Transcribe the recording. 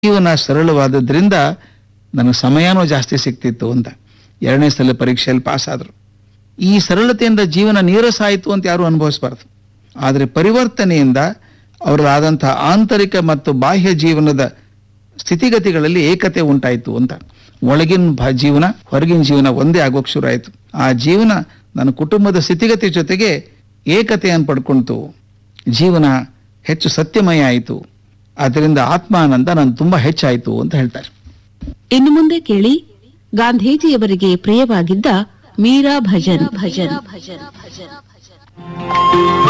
ಜೀವನ ಸರಳವಾದದ್ರಿಂದ ನನಗೆ ಸಮಯನೂ ಜಾಸ್ತಿ ಸಿಕ್ತಿತ್ತು ಅಂತ ಎರಡನೇ ಸಲ ಪರೀಕ್ಷೆಯಲ್ಲಿ ಪಾಸ್ ಆದರು ಈ ಸರಳತೆಯಿಂದ ಜೀವನ ನೀರಸ ಆಯಿತು ಅಂತ ಯಾರು ಅನುಭವಿಸಬಾರ್ದು ಆದರೆ ಪರಿವರ್ತನೆಯಿಂದ ಅವರದಾದಂತಹ ಆಂತರಿಕ ಮತ್ತು ಬಾಹ್ಯ ಜೀವನದ ಸ್ಥಿತಿಗತಿಗಳಲ್ಲಿ ಏಕತೆ ಉಂಟಾಯಿತು ಅಂತ ಒಳಗಿನ ಭಾ- ಜೀವನ ಹೊರಗಿನ ಜೀವನ ಒಂದೇ ಆಗೋಕ್ ಶುರು ಆಯಿತು ಆ ಜೀವನ ನನ್ನ ಕುಟುಂಬದ ಸ್ಥಿತಿಗತಿ ಜೊತೆಗೆ ಏಕತೆಯನ್ನು ಪಡ್ಕೊಂತು ಜೀವನ ಹೆಚ್ಚು ಸತ್ಯಮಯ ಆಯಿತು ಅದರಿಂದ ಆತ್ಮಾನಂದ ನಾನು ತುಂಬಾ ಹೆಚ್ಚಾಯಿತು ಅಂತ ಹೇಳ್ತಾರೆ ಇನ್ನು ಮುಂದೆ ಕೇಳಿ ಗಾಂಧೀಜಿಯವರಿಗೆ ಪ್ರಿಯವಾಗಿದ್ದ ಮೀರಾ ಭಜನ್ ಭಜನ್ ಭಜನ್ ಭಜನ್